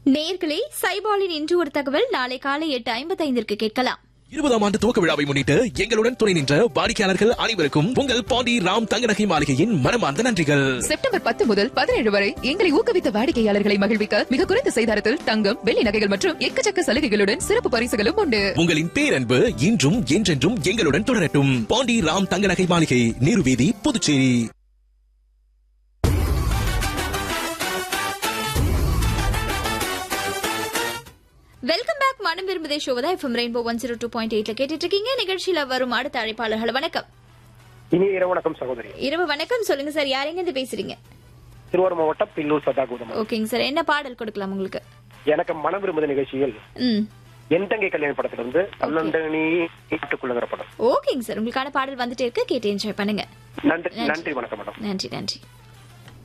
நேர்களே சைபாலின் இன்று ஒரு தகவல் நாளை காலை எட்டு ஐம்பத்தைந்திற்கு கேட்கலாம் இருபதாம் ஆண்டு துவக்க விழாவை முன்னிட்டு எங்களுடன் துணை நின்ற வாடிக்கையாளர்கள் அனைவருக்கும் உங்கள் பாண்டி ராம் தங்கநகை மாளிகையின் மனமார்ந்த நன்றிகள் செப்டம்பர் பத்து முதல் பதினேழு வரை எங்களை ஊக்குவித்த வாடிக்கையாளர்களை மகிழ்விக்க மிக குறைந்த செய்தாரத்தில் தங்கம் வெள்ளி நகைகள் மற்றும் எக்கச்சக்க சலுகைகளுடன் சிறப்பு பரிசுகளும் உண்டு உங்களின் பேரன்பு இன்றும் என்றென்றும் எங்களுடன் தொடரட்டும் பாண்டி ராம் தங்கநகை மாளிகை நீர்வீதி புதுச்சேரி வெல்கம் பேக் மனம் விரும்புதே ஷோவதா FM rainbow one zero two point எயிட்ல கேட்டுட்டு இருக்கீங்க நிகழ்ச்சியில வரும் அடுத்த அழைப்பாளர்கள் வணக்கம் இனிய இரவு வணக்கம் சகோதரி இரவு வணக்கம் சொல்லுங்க சார் யாரெங்க இருந்து பேசுறீங்க திருவாரூர் மாவட்டம் பில்லூர் சதாகூதம் ஓகேங்க சார் என்ன பாடல் கொடுக்கலாம் உங்களுக்கு எனக்கு மனம் விரும்புத நிகழ்ச்சியில் ம் என் தங்கை கல்யாண படத்துல இருந்து பல்லண்டனி வீட்டுக்குள்ளங்கிற படம் ஓகேங்க சார் உங்களுக்கான பாடல் வந்துட்டே இருக்கு கேட்டு என்ஜாய் பண்ணுங்க நன்றி நன்றி வணக்கம் மேடம் நன்றி நன்றி